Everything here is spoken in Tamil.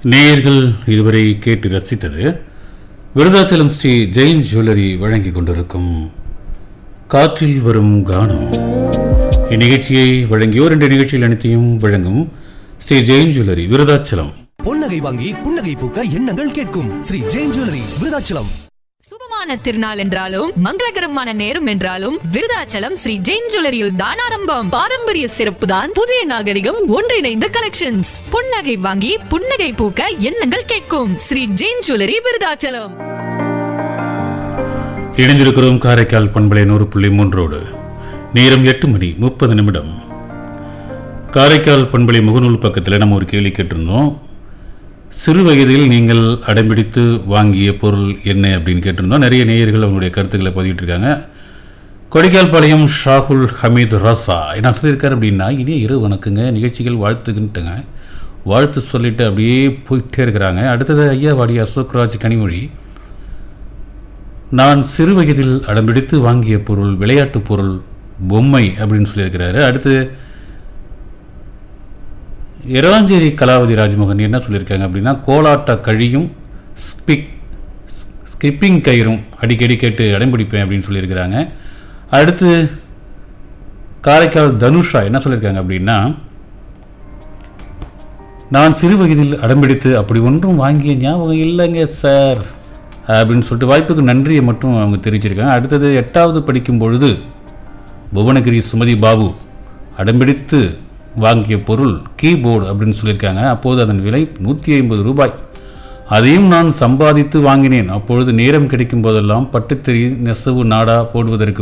நேயர்கள் இதுவரை கேட்டு ரசித்தது விருதாச்சலம் ஸ்ரீ ஜெயின் ஜுவல்லரி வழங்கிக் கொண்டிருக்கும் காற்றில் வரும் கானம் இந்நிகழ்ச்சியை வழங்கியோர் என்ற நிகழ்ச்சியில் அனைத்தையும் வழங்கும் ஸ்ரீ ஜெயின் ஜுவல்லரி விருதாச்சலம் பொன்னகை வாங்கி புன்னகை பூக்க எண்ணங்கள் கேட்கும் ஸ்ரீ ஜெயின் ஜுவல்லரி விருதாச்சலம் சுபமான திருநாள் என்றாலும் மங்களகரமான நேரம் என்றாலும் விருதாச்சலம் ஸ்ரீ ஜெயின் ஜுவல்லரியில் தான் ஆரம்பம் பாரம்பரிய சிறப்பு தான் புதிய நாகரிகம் ஒன்றிணைந்த கலெக்ஷன்ஸ் புன்னகை வாங்கி புன்னகை பூக்க எண்ணங்கள் கேட்கும் ஸ்ரீ ஜெயின் ஜுவல்லரி விருதாச்சலம் இணைந்திருக்கிறோம் காரைக்கால் பண்பலை நூறு புள்ளி மூன்றோடு நேரம் எட்டு மணி முப்பது நிமிடம் காரைக்கால் பண்பலை முகநூல் பக்கத்தில் நம்ம ஒரு கேள்வி கேட்டிருந்தோம் சிறு வயதில் நீங்கள் அடம்பிடித்து வாங்கிய பொருள் என்ன அப்படின்னு கேட்டிருந்தோம் நிறைய நேயர்கள் அவங்களுடைய கருத்துக்களை பதிவிட்டு இருக்காங்க கொடைக்கால்பாளையம் ஷாகுல் ஹமீத் ரசா என்ன சொல்லியிருக்காரு அப்படின்னா இனிய இரு வணக்கங்க நிகழ்ச்சிகள் வாழ்த்துக்கின்ட்டுங்க வாழ்த்து சொல்லிட்டு அப்படியே போயிட்டே இருக்கிறாங்க அடுத்தது ஐயா வாடி அசோக்ராஜ் கனிமொழி நான் சிறு வயதில் அடம்பிடித்து வாங்கிய பொருள் விளையாட்டு பொருள் பொம்மை அப்படின்னு சொல்லியிருக்கிறாரு அடுத்து எராஞ்சேரி கலாவதி ராஜ்மோகன் என்ன சொல்லியிருக்காங்க அப்படின்னா கோலாட்ட கழியும் ஸ்பிக் ஸ்கிப்பிங் கயிறும் அடிக்கடி கேட்டு அடம்பிடிப்பேன் அப்படின்னு சொல்லியிருக்கிறாங்க அடுத்து காரைக்கால் தனுஷா என்ன சொல்லியிருக்காங்க அப்படின்னா நான் சிறு வயதில் அடம்பிடித்து அப்படி ஒன்றும் வாங்கிய ஞாபகம் இல்லைங்க சார் அப்படின்னு சொல்லிட்டு வாய்ப்புக்கு நன்றியை மட்டும் அவங்க தெரிவிச்சிருக்காங்க அடுத்தது எட்டாவது படிக்கும் பொழுது புவனகிரி சுமதி பாபு அடம்பிடித்து வாங்கிய பொருள் கீபோர்டு அப்படின்னு சொல்லியிருக்காங்க அப்போது அதன் விலை நூற்றி ஐம்பது ரூபாய் அதையும் நான் சம்பாதித்து வாங்கினேன் அப்பொழுது நேரம் கிடைக்கும் போதெல்லாம் பட்டுத்திரி நெசவு நாடா போடுவதற்கு